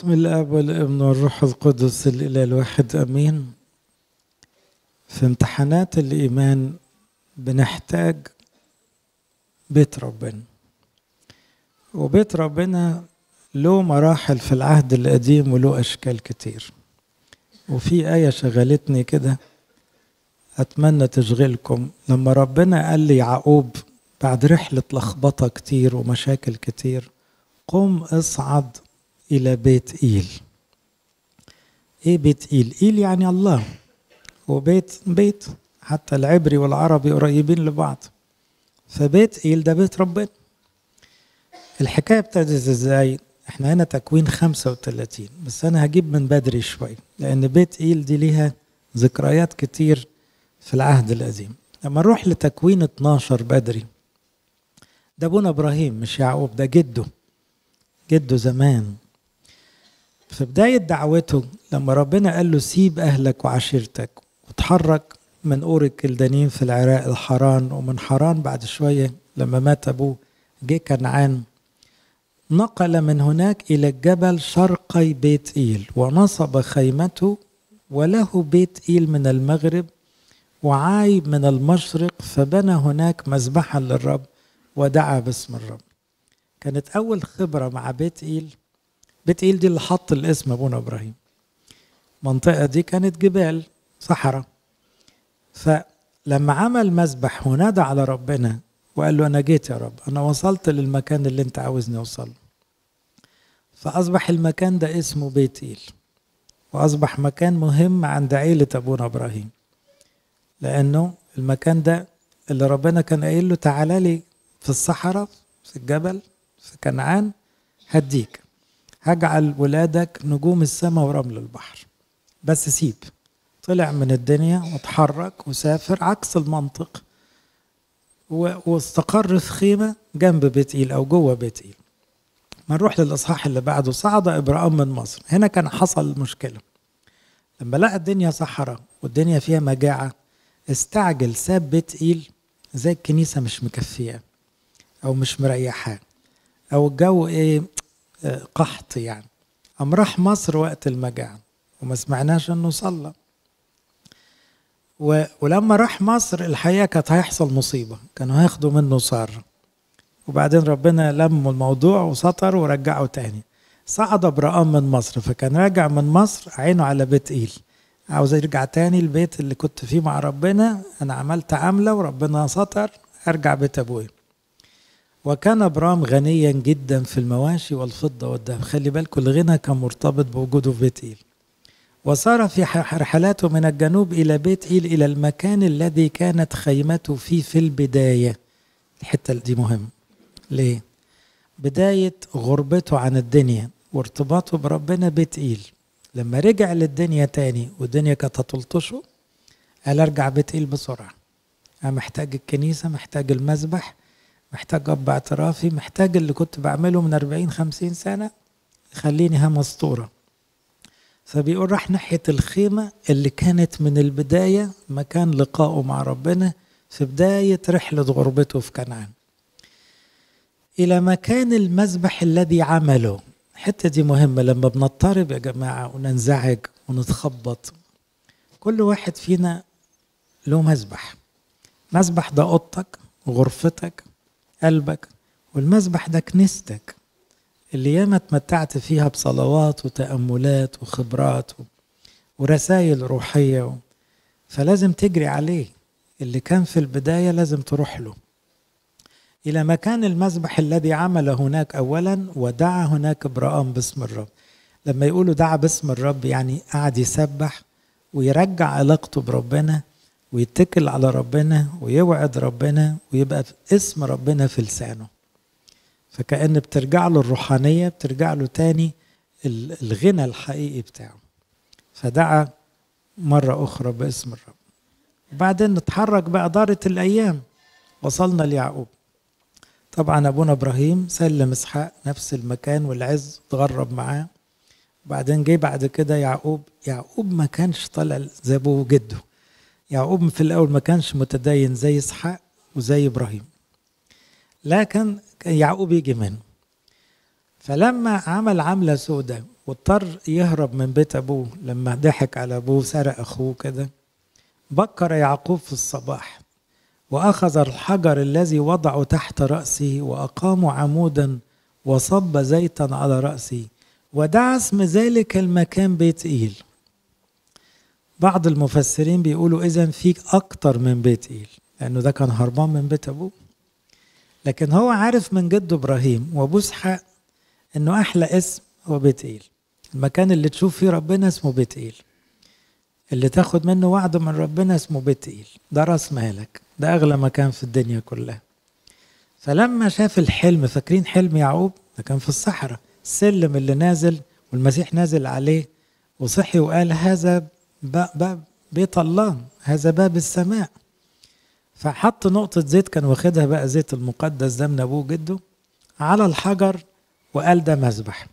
باسم الاب والابن والروح القدس الاله الواحد امين في امتحانات الايمان بنحتاج بيت ربنا وبيت ربنا له مراحل في العهد القديم وله اشكال كتير وفي ايه شغلتني كده اتمنى تشغلكم لما ربنا قال لي يعقوب بعد رحله لخبطه كتير ومشاكل كتير قم اصعد الى بيت ايل ايه بيت ايل ايل يعني الله وبيت بيت حتى العبري والعربي قريبين لبعض فبيت ايل ده بيت ربنا الحكايه ابتدت ازاي احنا هنا تكوين 35 بس انا هجيب من بدري شويه لان بيت ايل دي ليها ذكريات كتير في العهد القديم لما نروح لتكوين 12 بدري ده ابونا ابراهيم مش يعقوب ده جده جده زمان في بداية دعوته لما ربنا قال له سيب أهلك وعشيرتك وتحرك من أور الكلدانيين في العراق الحران ومن حران بعد شوية لما مات أبوه جه كنعان نقل من هناك إلى الجبل شرقي بيت إيل ونصب خيمته وله بيت إيل من المغرب وعاي من المشرق فبنى هناك مذبحا للرب ودعا باسم الرب كانت أول خبرة مع بيت إيل بيت إيل دي اللي حط الاسم أبونا إبراهيم المنطقة دي كانت جبال صحراء فلما عمل مذبح ونادى على ربنا وقال له أنا جيت يا رب أنا وصلت للمكان اللي أنت عاوزني أوصل فأصبح المكان ده اسمه بيت إيل وأصبح مكان مهم عند عيلة أبونا إبراهيم لأنه المكان ده اللي ربنا كان قايل له تعالى لي في الصحراء في الجبل في كنعان هديك هجعل ولادك نجوم السماء ورمل البحر بس سيب طلع من الدنيا وتحرك وسافر عكس المنطق واستقر في خيمة جنب بيت إيل أو جوه بيت إيل ما نروح للإصحاح اللي بعده صعد إبراهيم من مصر هنا كان حصل مشكلة لما لقى الدنيا صحراء والدنيا فيها مجاعة استعجل ساب بيت إيل زي الكنيسة مش مكفية أو مش مريحاه أو الجو إيه قحط يعني قام راح مصر وقت المجاعة وما سمعناش انه صلى و... ولما راح مصر الحقيقة كانت هيحصل مصيبة كانوا هياخدوا منه صار وبعدين ربنا لم الموضوع وسطر ورجعه تاني صعد ابراهام من مصر فكان راجع من مصر عينه على بيت ايل عاوز يرجع تاني البيت اللي كنت فيه مع ربنا انا عملت عملة وربنا سطر ارجع بيت ابويا وكان ابرام غنيا جدا في المواشي والفضه والذهب خلي بالكم الغنى كان مرتبط بوجوده في بيت ايل وصار في رحلاته من الجنوب الى بيت ايل الى المكان الذي كانت خيمته فيه في البدايه الحته دي مهم ليه بدايه غربته عن الدنيا وارتباطه بربنا بيت ايل لما رجع للدنيا تاني والدنيا كانت هتلطشه قال ارجع بيت ايل بسرعه انا محتاج الكنيسه محتاج المذبح محتاج اب اعترافي محتاج اللي كنت بعمله من 40 50 سنه خليني ها مسطوره فبيقول راح ناحيه الخيمه اللي كانت من البدايه مكان لقائه مع ربنا في بدايه رحله غربته في كنعان الى مكان المذبح الذي عمله الحته دي مهمه لما بنضطرب يا جماعه وننزعج ونتخبط كل واحد فينا له مذبح مذبح ده اوضتك غرفتك قلبك والمذبح ده كنيستك اللي ياما اتمتعت فيها بصلوات وتأملات وخبرات ورسائل روحية فلازم تجري عليه اللي كان في البداية لازم تروح له إلى مكان المذبح الذي عمل هناك أولا ودعا هناك ابراهام باسم الرب لما يقولوا دعا باسم الرب يعني قعد يسبح ويرجع علاقته بربنا ويتكل على ربنا ويوعد ربنا ويبقى اسم ربنا في لسانه فكأن بترجع له الروحانية بترجع له تاني الغنى الحقيقي بتاعه فدعا مرة أخرى باسم الرب وبعدين نتحرك بقى دارت الأيام وصلنا ليعقوب طبعا أبونا إبراهيم سلم إسحاق نفس المكان والعز تغرب معاه وبعدين جه بعد كده يعقوب يعقوب ما كانش طالع زي أبوه جده يعقوب في الأول ما كانش متدين زي إسحاق وزي إبراهيم لكن كان يعقوب يجي منه فلما عمل عملة سودة واضطر يهرب من بيت أبوه لما ضحك على أبوه سرق أخوه كده بكر يعقوب في الصباح وأخذ الحجر الذي وضعه تحت رأسه وأقام عمودا وصب زيتا على رأسه ودعا اسم ذلك المكان بيت إيل بعض المفسرين بيقولوا إذا في أكتر من بيت إيل لأنه ده كان هربان من بيت أبوه لكن هو عارف من جده إبراهيم وأبوه إسحاق إنه أحلى اسم هو بيت إيل المكان اللي تشوف فيه ربنا اسمه بيت إيل اللي تاخد منه وعد من ربنا اسمه بيت إيل ده راس مالك ده أغلى مكان في الدنيا كلها فلما شاف الحلم فاكرين حلم يعقوب ده كان في الصحراء السلم اللي نازل والمسيح نازل عليه وصحي وقال هذا باب بيت الله هذا باب السماء فحط نقطة زيت كان واخدها بقى زيت المقدس ده من أبوه جده على الحجر وقال ده مذبح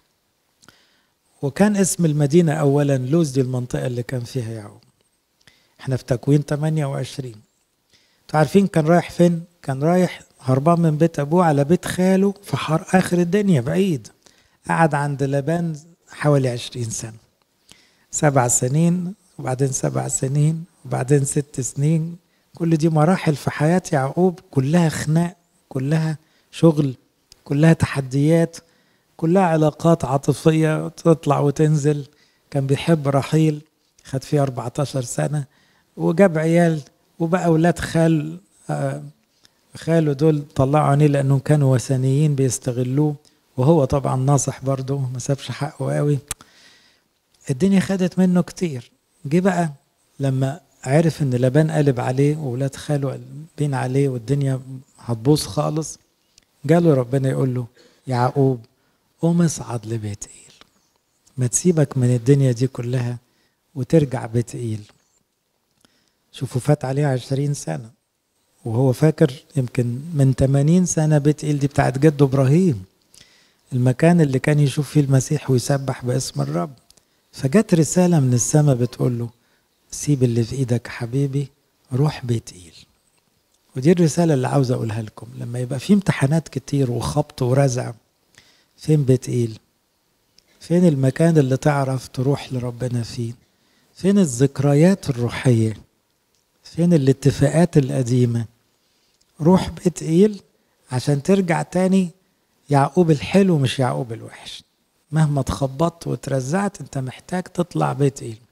وكان اسم المدينة أولا لوز دي المنطقة اللي كان فيها يعقوب احنا في تكوين 28 انتوا عارفين كان رايح فين؟ كان رايح هربان من بيت أبوه على بيت خاله في حر آخر الدنيا بعيد قعد عند لبان حوالي عشرين سنة سبع سنين وبعدين سبع سنين وبعدين ست سنين كل دي مراحل في حياة يعقوب كلها خناق كلها شغل كلها تحديات كلها علاقات عاطفية تطلع وتنزل كان بيحب رحيل خد فيه 14 سنة وجاب عيال وبقى أولاد خال آه خاله دول طلعوا عينيه لأنهم كانوا وثنيين بيستغلوه وهو طبعا ناصح برضه ما سابش حقه قوي الدنيا خدت منه كتير جه بقى لما عرف ان لبان قلب عليه وولاد خاله قلبين عليه والدنيا هتبوظ خالص جاله ربنا يقول له يعقوب قوم اصعد لبيت ايل ما تسيبك من الدنيا دي كلها وترجع بيت ايل شوفوا فات عليه عشرين سنة وهو فاكر يمكن من 80 سنة بيت ايل دي بتاعت جده ابراهيم المكان اللي كان يشوف فيه المسيح ويسبح باسم الرب فجت رسالة من السماء بتقول له سيب اللي في ايدك حبيبي روح بيت ايل ودي الرسالة اللي عاوز اقولها لكم لما يبقى في امتحانات كتير وخبط ورزع فين بيت ايل فين المكان اللي تعرف تروح لربنا فيه فين الذكريات الروحية فين الاتفاقات القديمة روح بيت ايل عشان ترجع تاني يعقوب الحلو مش يعقوب الوحش مهما اتخبطت وترزعت انت محتاج تطلع بيت ايل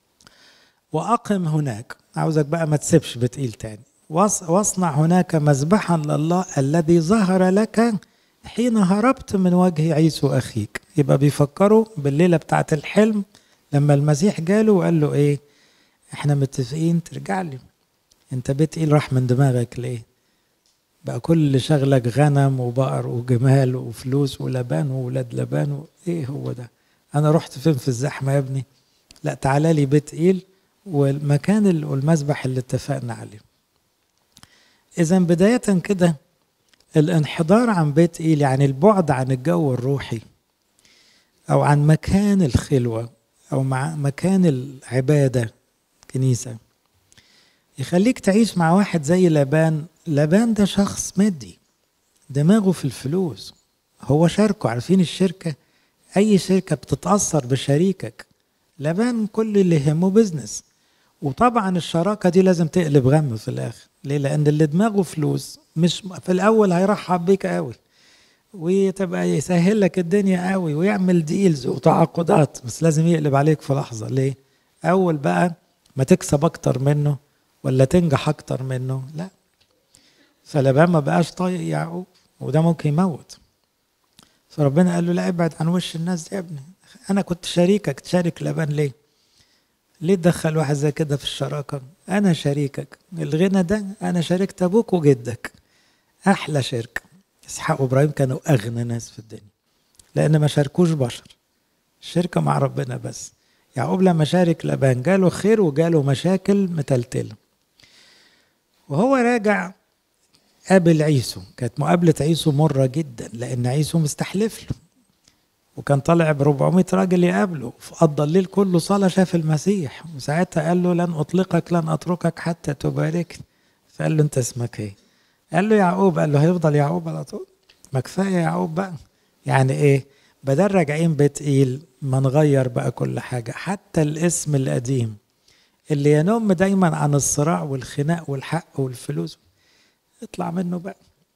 واقم هناك عاوزك بقى ما تسيبش بيت ايل تاني واصنع هناك مذبحا لله الذي ظهر لك حين هربت من وجه عيسو اخيك يبقى بيفكروا بالليله بتاعت الحلم لما المسيح جاله وقال له ايه احنا متفقين ترجع لي انت بيت ايل راح من دماغك ليه بقى كل اللي شغلك غنم وبقر وجمال وفلوس ولبان وولاد لبان و... ايه هو ده انا رحت فين في الزحمه يا ابني لا تعالى لي بيت ايل والمكان والمذبح اللي اتفقنا عليه اذا بدايه كده الانحدار عن بيت ايل يعني البعد عن الجو الروحي او عن مكان الخلوه او مع مكان العباده كنيسه يخليك تعيش مع واحد زي لبان لبان ده شخص مادي دماغه في الفلوس هو شاركه عارفين الشركة أي شركة بتتأثر بشريكك لبان كل اللي يهمه بزنس وطبعا الشراكة دي لازم تقلب غم في الآخر ليه؟ لأن اللي دماغه فلوس مش في الأول هيرحب بيك قوي وتبقى يسهل لك الدنيا قوي ويعمل ديلز وتعاقدات بس لازم يقلب عليك في لحظة ليه؟ أول بقى ما تكسب أكتر منه ولا تنجح أكتر منه لا فلبان ما بقاش طايق يعقوب وده ممكن يموت فربنا قال له لا ابعد عن وش الناس دي يا ابني انا كنت شريكك تشارك لبان ليه ليه تدخل واحد زي كده في الشراكة انا شريكك الغنى ده انا شاركت ابوك وجدك احلى شركة اسحاق وابراهيم كانوا اغنى ناس في الدنيا لان ما شاركوش بشر الشركة مع ربنا بس يعقوب لما شارك لبان جاله خير وجاله مشاكل متلتلة وهو راجع قابل عيسو كانت مقابلة عيسو مرة جدا لأن عيسو مستحلف له وكان طالع ب 400 راجل يقابله فقضى الليل كله صلاة شاف المسيح وساعتها قال له لن أطلقك لن أتركك حتى تباركني فقال له أنت اسمك إيه؟ قال له يعقوب قال له هيفضل يعقوب على طول ما كفاية يعقوب بقى يعني إيه؟ بدل راجعين بيت إيل ما نغير بقى كل حاجة حتى الاسم القديم اللي ينم دايما عن الصراع والخناق والحق والفلوس اطلع منه بقى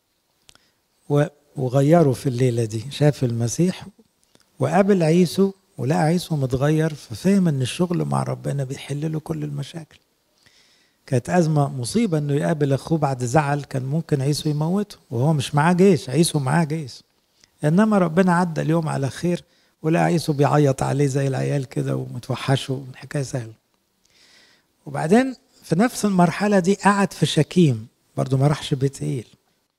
وغيروا في الليلة دي شاف المسيح وقابل عيسو ولقى عيسو متغير ففهم ان الشغل مع ربنا بيحل له كل المشاكل كانت أزمة مصيبة إنه يقابل أخوه بعد زعل كان ممكن عيسو يموته وهو مش معاه جيش عيسو معاه جيش إنما ربنا عدى اليوم على خير ولقى عيسو بيعيط عليه زي العيال كده ومتوحشه الحكاية سهلة وبعدين في نفس المرحلة دي قعد في شكيم برضو ما راحش بيت إيل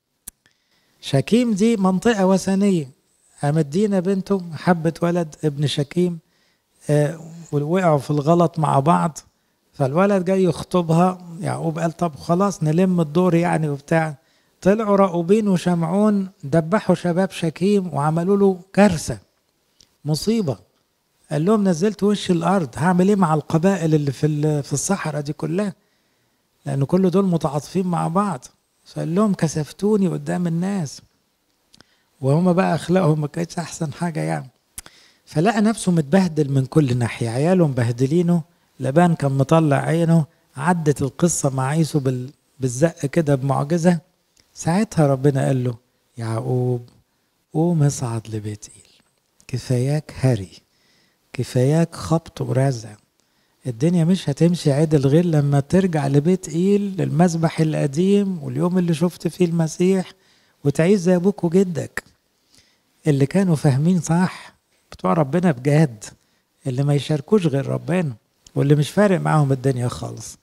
شكيم دي منطقة وثنية قامت دينا بنته حبت ولد ابن شكيم آه ووقعوا في الغلط مع بعض فالولد جاي يخطبها يعقوب قال طب خلاص نلم الدور يعني وبتاع طلعوا راؤوبين وشمعون دبحوا شباب شكيم وعملوا له كارثه مصيبه قال لهم نزلت وش الارض هعمل ايه مع القبائل اللي في في الصحراء دي كلها لان كل دول متعاطفين مع بعض فقال لهم كسفتوني قدام الناس وهم بقى اخلاقهم ما كانتش احسن حاجه يعني فلقى نفسه متبهدل من كل ناحيه عياله مبهدلينه لبان كان مطلع عينه عدت القصة مع عيسو بالزق كده بمعجزة ساعتها ربنا قال له يعقوب قوم اصعد لبيت إيل كفاياك هري كفاياك خبط ورزع الدنيا مش هتمشي عدل غير لما ترجع لبيت إيل للمذبح القديم واليوم اللي شفت فيه المسيح وتعيش زي أبوك وجدك اللي كانوا فاهمين صح بتوع ربنا بجد اللي ما يشاركوش غير ربنا واللي مش فارق معاهم الدنيا خالص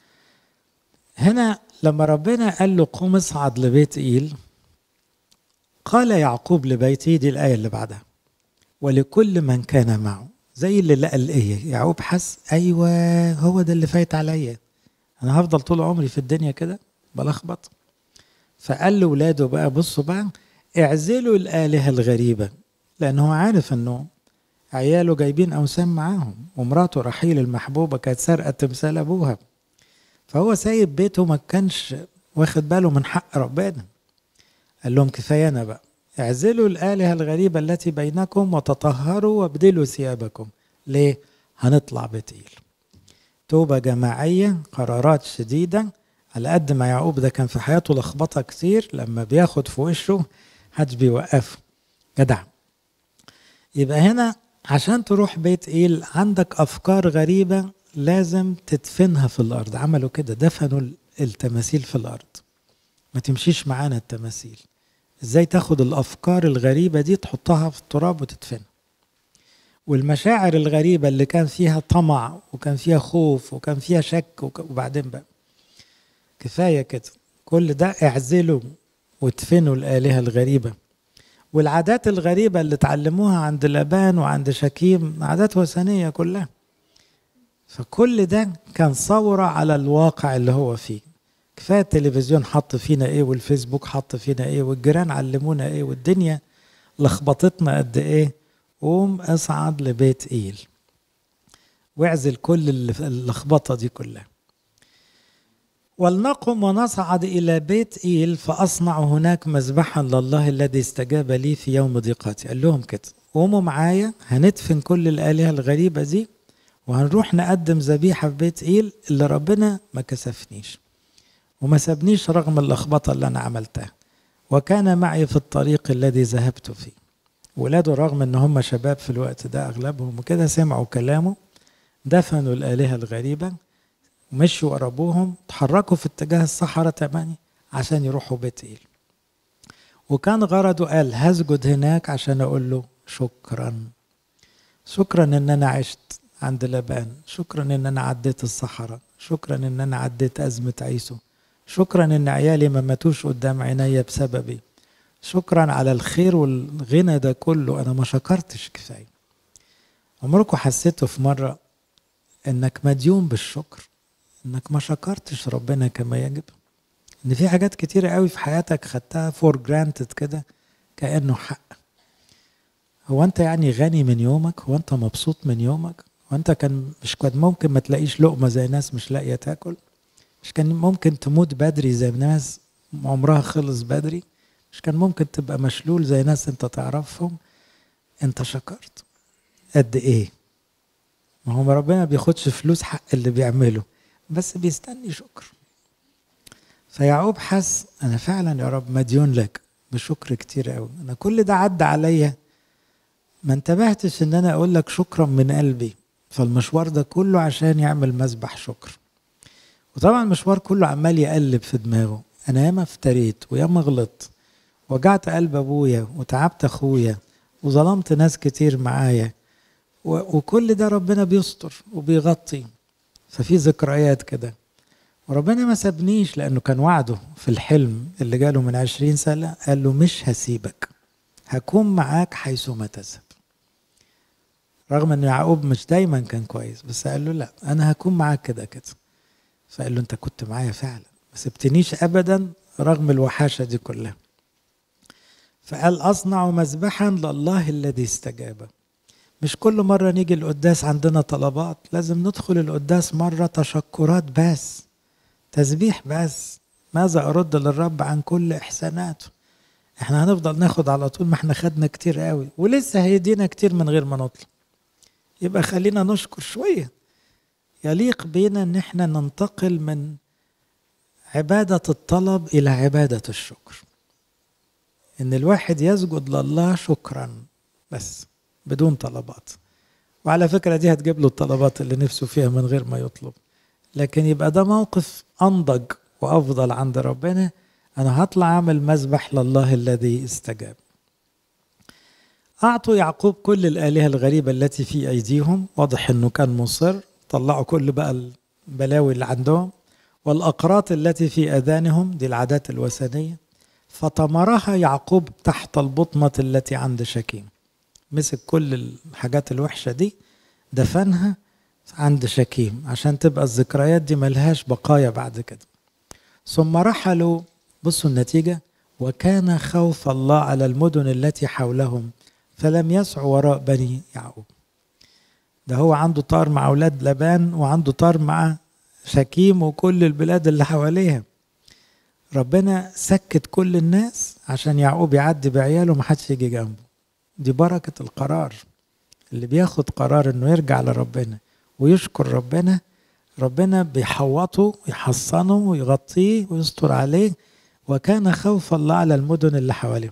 هنا لما ربنا قال له قوم اصعد لبيت إيل قال يعقوب لبيته دي الآية اللي بعدها ولكل من كان معه زي اللي لقى الإيه يعقوب حس أيوة هو ده اللي فايت عليا أنا هفضل طول عمري في الدنيا كده بلخبط فقال لولاده بقى بصوا بقى اعزلوا الآلهة الغريبة لأن هو عارف أنه عياله جايبين أوسام معاهم ومراته رحيل المحبوبة كانت سارقة تمثال أبوها فهو سايب بيته ما كانش واخد باله من حق ربنا قال لهم كفاية أنا بقى اعزلوا الآلهة الغريبة التي بينكم وتطهروا وابدلوا ثيابكم ليه؟ هنطلع بتقيل توبة جماعية قرارات شديدة على قد ما يعقوب ده كان في حياته لخبطة كتير لما بياخد في وشه محدش بيوقفه جدع يبقى هنا عشان تروح بيت إيل عندك أفكار غريبة لازم تدفنها في الأرض عملوا كده دفنوا التماثيل في الأرض ما تمشيش معانا التماثيل ازاي تاخد الأفكار الغريبة دي تحطها في التراب وتدفنها والمشاعر الغريبة اللي كان فيها طمع وكان فيها خوف وكان فيها شك وبعدين بقى كفاية كده كل ده اعزلوا وادفنوا الآلهة الغريبة والعادات الغريبة اللي اتعلموها عند لابان وعند شكيم عادات وثنية كلها فكل ده كان ثورة على الواقع اللي هو فيه كفاية التلفزيون حط فينا ايه والفيسبوك حط فينا ايه والجيران علمونا ايه والدنيا لخبطتنا قد ايه قوم اصعد لبيت ايل واعزل كل اللخبطة دي كلها ولنقم ونصعد إلى بيت إيل فأصنع هناك مذبحا لله الذي استجاب لي في يوم ضيقتي قال لهم كده قوموا معايا هندفن كل الآلهة الغريبة دي وهنروح نقدم ذبيحة في بيت إيل اللي ربنا ما كسفنيش وما سابنيش رغم اللخبطة اللي أنا عملتها وكان معي في الطريق الذي ذهبت فيه ولاده رغم ان هم شباب في الوقت ده اغلبهم وكده سمعوا كلامه دفنوا الالهه الغريبه ومشوا ورا ابوهم تحركوا في اتجاه الصحراء تمانية عشان يروحوا بيت إيل وكان غرضه قال هسجد هناك عشان اقول له شكرا شكرا ان انا عشت عند لبان شكرا ان انا عديت الصحراء شكرا ان انا عديت ازمه عيسو شكرا ان عيالي ما ماتوش قدام عينيا بسببي شكرا على الخير والغنى ده كله انا ما شكرتش كفايه عمركم حسيتوا في مره انك مديون بالشكر انك ما شكرتش ربنا كما يجب ان في حاجات كتيره قوي في حياتك خدتها فور جرانتد كده كانه حق هو انت يعني غني من يومك هو انت مبسوط من يومك هو انت كان مش كان ممكن ما تلاقيش لقمه زي ناس مش لاقيه تاكل مش كان ممكن تموت بدري زي ناس عمرها خلص بدري مش كان ممكن تبقى مشلول زي ناس انت تعرفهم انت شكرت قد ايه ما هو ربنا ما بياخدش فلوس حق اللي بيعمله بس بيستني شكر فيعقوب حس انا فعلا يا رب مديون لك بشكر كتير قوي انا كل ده عدى عليا ما انتبهتش ان انا اقول لك شكرا من قلبي فالمشوار ده كله عشان يعمل مسبح شكر وطبعا المشوار كله عمال يقلب في دماغه انا ياما افتريت وياما غلطت وجعت قلب ابويا وتعبت اخويا وظلمت ناس كتير معايا وكل ده ربنا بيستر وبيغطي ففي ذكريات كده وربنا ما سابنيش لانه كان وعده في الحلم اللي جاله من عشرين سنه قال له مش هسيبك هكون معاك حيثما تذهب رغم ان يعقوب مش دايما كان كويس بس قال له لا انا هكون معاك كده كده فقال له انت كنت معايا فعلا ما سبتنيش ابدا رغم الوحاشه دي كلها فقال اصنع مذبحا لله الذي استجاب مش كل مرة نيجي القداس عندنا طلبات لازم ندخل القداس مرة تشكرات بس تسبيح بس ماذا أرد للرب عن كل إحساناته احنا هنفضل ناخد على طول ما احنا خدنا كتير قوي ولسه هيدينا كتير من غير ما نطلب يبقى خلينا نشكر شوية يليق بينا ان احنا ننتقل من عبادة الطلب إلى عبادة الشكر ان الواحد يسجد لله شكرا بس بدون طلبات وعلى فكرة دي هتجيب له الطلبات اللي نفسه فيها من غير ما يطلب لكن يبقى ده موقف أنضج وأفضل عند ربنا أنا هطلع أعمل مذبح لله الذي استجاب أعطوا يعقوب كل الآلهة الغريبة التي في أيديهم واضح أنه كان مصر طلعوا كل بقى البلاوي اللي عندهم والأقراط التي في أذانهم دي العادات الوثنية فطمرها يعقوب تحت البطمة التي عند شكيم مسك كل الحاجات الوحشة دي دفنها عند شكيم عشان تبقى الذكريات دي ملهاش بقايا بعد كده ثم رحلوا بصوا النتيجة وكان خوف الله على المدن التي حولهم فلم يسعوا وراء بني يعقوب ده هو عنده طار مع أولاد لبان وعنده طار مع شكيم وكل البلاد اللي حواليها ربنا سكت كل الناس عشان يعقوب يعدي بعياله محدش يجي جنبه دي بركة القرار اللي بياخد قرار انه يرجع لربنا ويشكر ربنا ربنا بيحوطه ويحصنه ويغطيه ويستر عليه وكان خوف الله على المدن اللي حواليه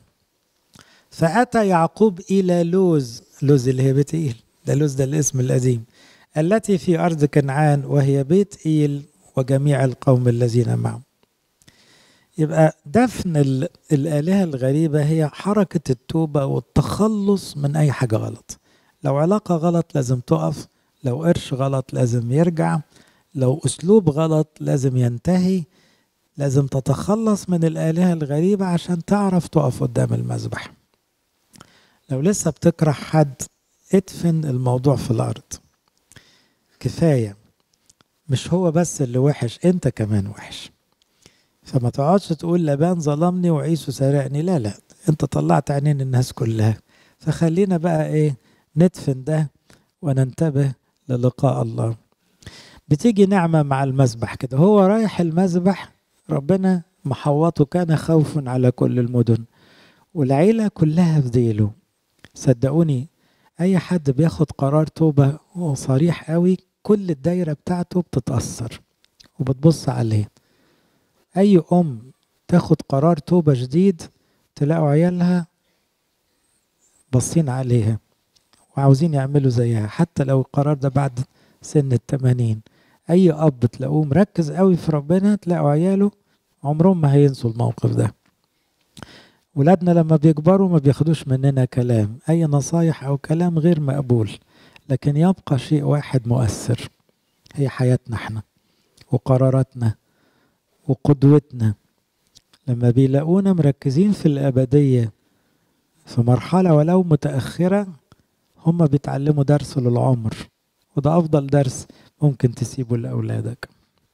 فأتى يعقوب إلى لوز لوز اللي هي بيت إيل ده لوز ده الاسم القديم التي في أرض كنعان وهي بيت إيل وجميع القوم الذين معه يبقى دفن الآلهة الغريبة هي حركة التوبة والتخلص من أي حاجة غلط لو علاقة غلط لازم تقف لو قرش غلط لازم يرجع لو أسلوب غلط لازم ينتهي لازم تتخلص من الآلهة الغريبة عشان تعرف تقف قدام المذبح لو لسه بتكره حد ادفن الموضوع في الأرض كفاية مش هو بس اللي وحش انت كمان وحش فما تقعدش تقول لبان ظلمني وعيسو سرقني لا لا انت طلعت عينين الناس كلها فخلينا بقى ايه ندفن ده وننتبه للقاء الله بتيجي نعمة مع المذبح كده هو رايح المذبح ربنا محوطه كان خوف على كل المدن والعيلة كلها في ديله صدقوني أي حد بياخد قرار توبة صريح قوي كل الدايرة بتاعته بتتأثر وبتبص عليه أي أم تاخد قرار توبة جديد تلاقوا عيالها باصين عليها وعاوزين يعملوا زيها حتى لو القرار ده بعد سن التمانين أي أب تلاقوه مركز قوي في ربنا تلاقوا عياله عمرهم ما هينسوا الموقف ده ولادنا لما بيكبروا ما بياخدوش مننا كلام أي نصايح أو كلام غير مقبول لكن يبقى شيء واحد مؤثر هي حياتنا احنا وقراراتنا وقدوتنا لما بيلاقونا مركزين في الأبدية في مرحلة ولو متأخرة هم بيتعلموا درس للعمر وده أفضل درس ممكن تسيبه لأولادك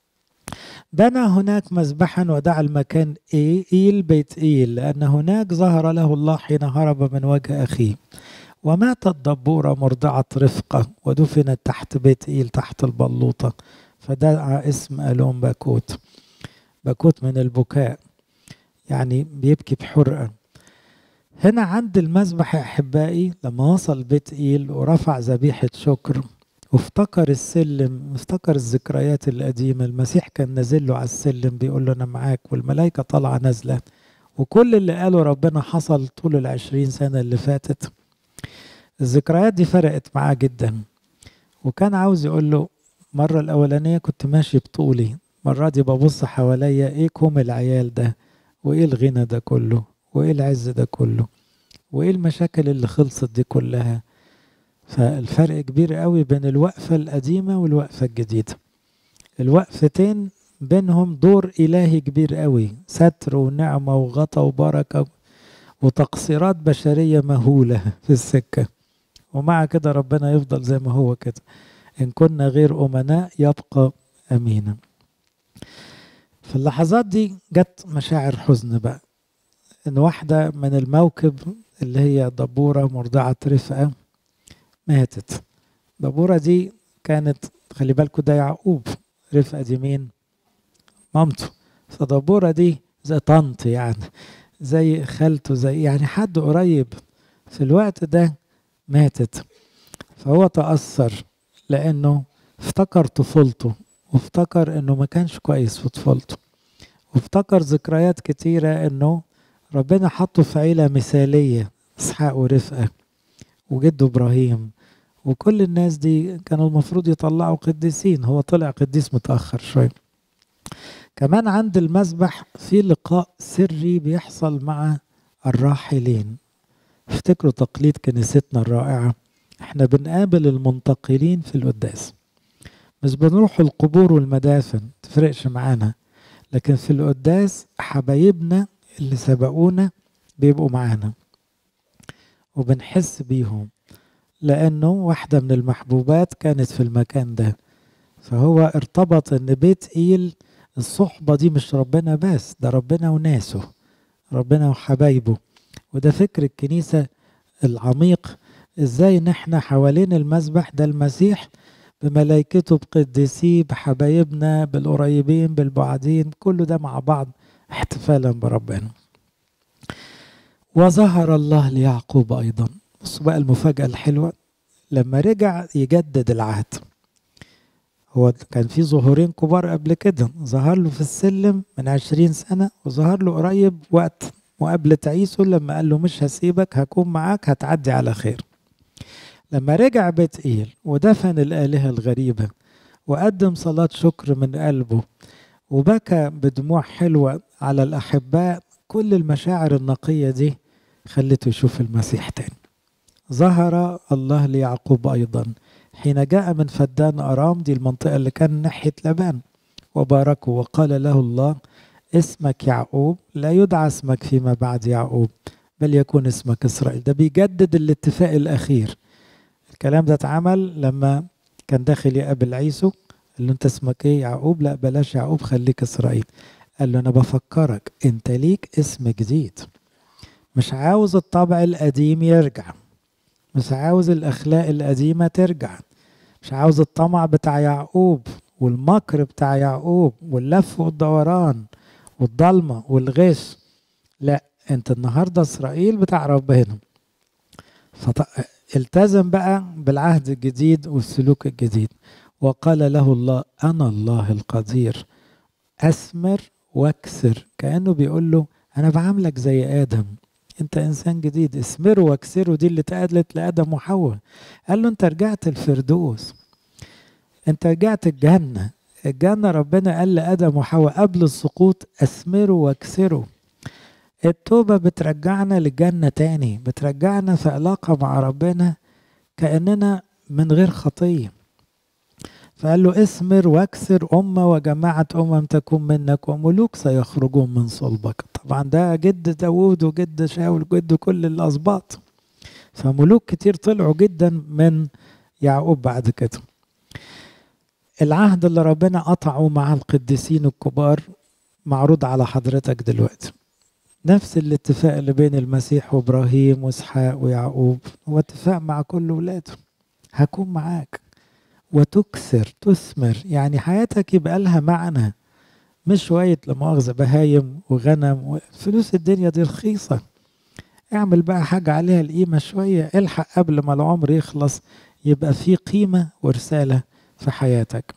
بنى هناك مذبحا ودعا المكان إيه إيل بيت إيل لأن هناك ظهر له الله حين هرب من وجه أخيه وماتت دبورة مرضعة رفقة ودفنت تحت بيت إيل تحت البلوطة فدعا اسم ألوم باكوت باكوت من البكاء يعني بيبكي بحرقة هنا عند المذبح يا أحبائي لما وصل بيت إيل ورفع ذبيحة شكر وافتكر السلم وافتكر الذكريات القديمة المسيح كان نازل له على السلم بيقول له أنا معاك والملائكة طالعة نازلة وكل اللي قاله ربنا حصل طول العشرين سنة اللي فاتت الذكريات دي فرقت معاه جدا وكان عاوز يقول له مرة الأولانية كنت ماشي بطولي مرة دي ببص حواليا ايه كوم العيال ده وايه الغنى ده كله وايه العز ده كله وايه المشاكل اللي خلصت دي كلها فالفرق كبير قوي بين الوقفة القديمة والوقفة الجديدة الوقفتين بينهم دور إلهي كبير قوي ستر ونعمة وغطى وبركة وتقصيرات بشرية مهولة في السكة ومع كده ربنا يفضل زي ما هو كده إن كنا غير أمناء يبقى أمينا في اللحظات دي جت مشاعر حزن بقى إن واحدة من الموكب اللي هي دبورة مرضعة رفقة ماتت دبورة دي كانت خلي بالكوا ده يعقوب رفقة دي مين مامته فدبورة دي زي طنط يعني زي خالته زي يعني حد قريب في الوقت ده ماتت فهو تأثر لأنه افتكر طفولته وافتكر انه ما كانش كويس في طفولته وافتكر ذكريات كتيرة انه ربنا حطه في عيلة مثالية اسحاق ورفقة وجده ابراهيم وكل الناس دي كانوا المفروض يطلعوا قديسين هو طلع قديس متأخر شوية كمان عند المذبح في لقاء سري بيحصل مع الراحلين افتكروا تقليد كنيستنا الرائعة احنا بنقابل المنتقلين في القداس مش بنروح القبور والمدافن تفرقش معانا لكن في القداس حبايبنا اللي سبقونا بيبقوا معانا وبنحس بيهم لأنه واحدة من المحبوبات كانت في المكان ده فهو ارتبط ان بيت ايل الصحبة دي مش ربنا بس ده ربنا وناسه ربنا وحبايبه وده فكر الكنيسة العميق ازاي ان احنا حوالين المسبح ده المسيح بملائكته بقديسيه بحبايبنا بالقريبين بالبعدين كله ده مع بعض احتفالا بربنا وظهر الله ليعقوب ايضا بصوا بقى المفاجأة الحلوة لما رجع يجدد العهد هو كان في ظهورين كبار قبل كده ظهر له في السلم من عشرين سنة وظهر له قريب وقت مقابلة عيسو لما قال له مش هسيبك هكون معاك هتعدي على خير لما رجع بيت إيل ودفن الآلهة الغريبة وقدم صلاة شكر من قلبه وبكى بدموع حلوة على الأحباء كل المشاعر النقية دي خلته يشوف المسيح تاني ظهر الله ليعقوب أيضا حين جاء من فدان أرام دي المنطقة اللي كان ناحية لبان وباركه وقال له الله اسمك يعقوب لا يدعى اسمك فيما بعد يعقوب بل يكون اسمك إسرائيل ده بيجدد الاتفاق الأخير الكلام ده اتعمل لما كان داخل يقابل عيسو قال له انت اسمك ايه يعقوب لا بلاش يعقوب خليك اسرائيل قال له انا بفكرك انت ليك اسم جديد مش عاوز الطبع القديم يرجع مش عاوز الاخلاق القديمه ترجع مش عاوز الطمع بتاع يعقوب والمكر بتاع يعقوب واللف والدوران والضلمه والغش لا انت النهارده اسرائيل بتاع ربنا فالتزم بقى بالعهد الجديد والسلوك الجديد وقال له الله انا الله القدير اثمر واكسر كانه بيقول له انا بعاملك زي ادم انت انسان جديد اثمروا واكسروا دي اللي اتقالت لادم وحواء قال له انت رجعت الفردوس انت رجعت الجنه الجنه ربنا قال لادم وحواء قبل السقوط اثمروا واكسروا التوبه بترجعنا للجنه تاني بترجعنا في علاقه مع ربنا كاننا من غير خطيه فقال له اثمر واكسر أمة وجماعة أمم تكون منك وملوك سيخرجون من صلبك طبعا ده جد داوود وجد شاول وجد كل الأسباط فملوك كتير طلعوا جدا من يعقوب بعد كده العهد اللي ربنا قطعه مع القديسين الكبار معروض على حضرتك دلوقتي نفس الاتفاق اللي بين المسيح وابراهيم واسحاق ويعقوب هو اتفاق مع كل ولاده هكون معاك وتكثر تثمر يعني حياتك يبقى لها معنى مش شوية لمؤاخذة بهايم وغنم فلوس الدنيا دي رخيصة اعمل بقى حاجة عليها القيمة شوية الحق قبل ما العمر يخلص يبقى في قيمة ورسالة في حياتك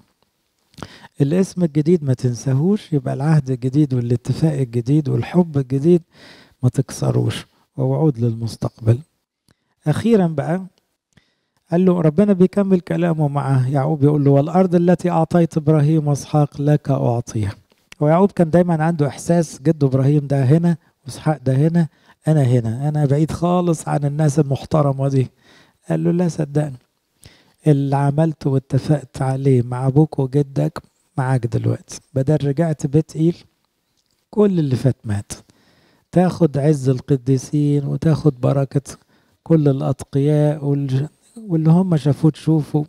الاسم الجديد ما تنساهوش يبقى العهد الجديد والاتفاق الجديد والحب الجديد ما تكسروش ووعود للمستقبل أخيرا بقى قال له ربنا بيكمل كلامه مع يعقوب يقول له والأرض التي أعطيت إبراهيم وإسحاق لك أعطيها ويعقوب كان دايما عنده إحساس جد إبراهيم ده هنا وإسحاق ده هنا أنا هنا أنا بعيد خالص عن الناس المحترمة دي قال له لا صدقني اللي عملته واتفقت عليه مع أبوك وجدك معاك دلوقتي بدل رجعت بيت إيل كل اللي فات مات تاخد عز القديسين وتاخد بركة كل الأتقياء واللي هم شافوه تشوفوا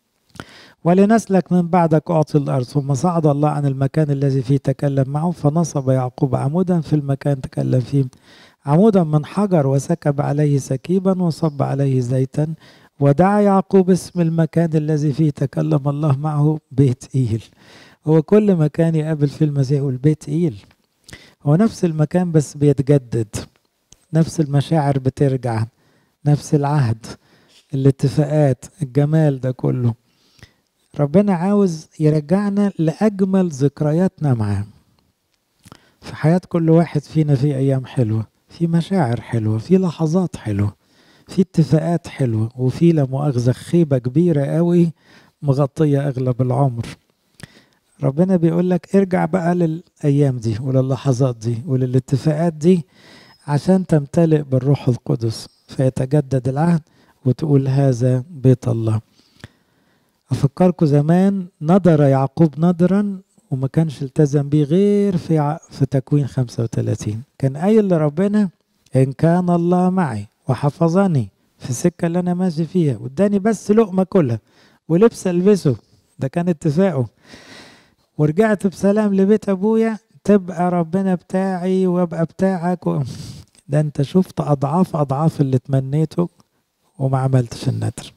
ولنسلك من بعدك أعطي الأرض ثم صعد الله عن المكان الذي فيه تكلم معه فنصب يعقوب عمودا في المكان تكلم فيه عمودا من حجر وسكب عليه سكيبا وصب عليه زيتا ودعا يعقوب اسم المكان الذي فيه تكلم الله معه بيت إيل هو كل مكان يقابل فيه المسيح يقول بيت إيل هو نفس المكان بس بيتجدد نفس المشاعر بترجع نفس العهد الاتفاقات الجمال ده كله ربنا عاوز يرجعنا لأجمل ذكرياتنا معاه في حياة كل واحد فينا في أيام حلوة في مشاعر حلوة في لحظات حلوة في اتفاقات حلوة وفي لا مؤاخذة خيبة كبيرة قوي مغطية أغلب العمر ربنا بيقول لك ارجع بقى للأيام دي وللحظات دي وللاتفاقات دي عشان تمتلئ بالروح القدس فيتجدد العهد وتقول هذا بيت الله أفكركم زمان نظر يعقوب نظرا وما كانش التزم بيه غير في في تكوين 35 كان قايل لربنا إن كان الله معي وحفظني في السكة اللي أنا ماشي فيها واداني بس لقمة كلها ولبس ألبسه ده كان اتفاقه ورجعت بسلام لبيت أبويا تبقى ربنا بتاعي وابقى بتاعك و... ده انت شفت أضعاف أضعاف اللي تمنيته وما عملتش النذر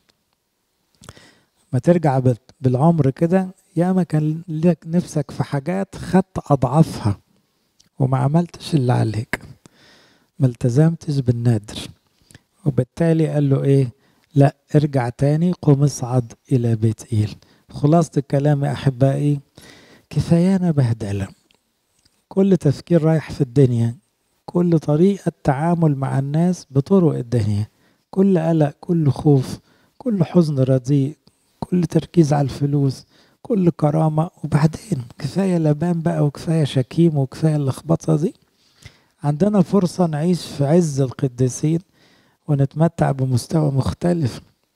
ما ترجع بالعمر كده ياما كان لك نفسك في حاجات خدت أضعافها وما عملتش اللي عليك ما التزمتش بالنادر وبالتالي قال له ايه لا ارجع تاني قم اصعد الى بيت ايل خلاصة الكلام يا احبائي كفايانا بهدلة كل تفكير رايح في الدنيا كل طريقة تعامل مع الناس بطرق الدنيا كل قلق كل خوف كل حزن رديء كل تركيز على الفلوس كل كرامة وبعدين كفاية لبان بقى وكفاية شكيم وكفاية اللخبطة دي عندنا فرصة نعيش في عز القديسين ونتمتع بمستوى مختلف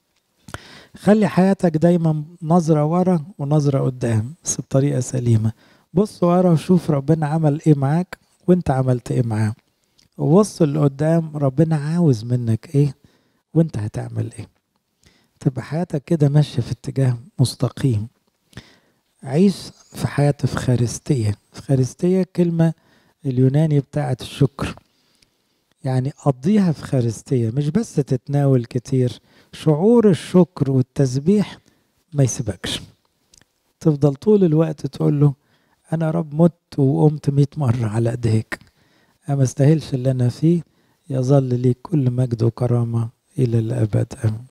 خلي حياتك دايما نظرة ورا ونظرة قدام بس بطريقة سليمة بص ورا وشوف ربنا عمل ايه معاك وانت عملت ايه معاه وبص اللي قدام ربنا عاوز منك ايه وانت هتعمل ايه تبقى حياتك كده ماشية في اتجاه مستقيم عيش في حياة فخارستية فخارستية كلمة اليوناني بتاعت الشكر يعني قضيها في خارستية مش بس تتناول كتير شعور الشكر والتسبيح ما يسيبكش تفضل طول الوقت تقول له أنا رب مت وقمت مئة مرة على إيديك أنا ما استاهلش اللي أنا فيه يظل لي كل مجد وكرامة إلى الأبد أمين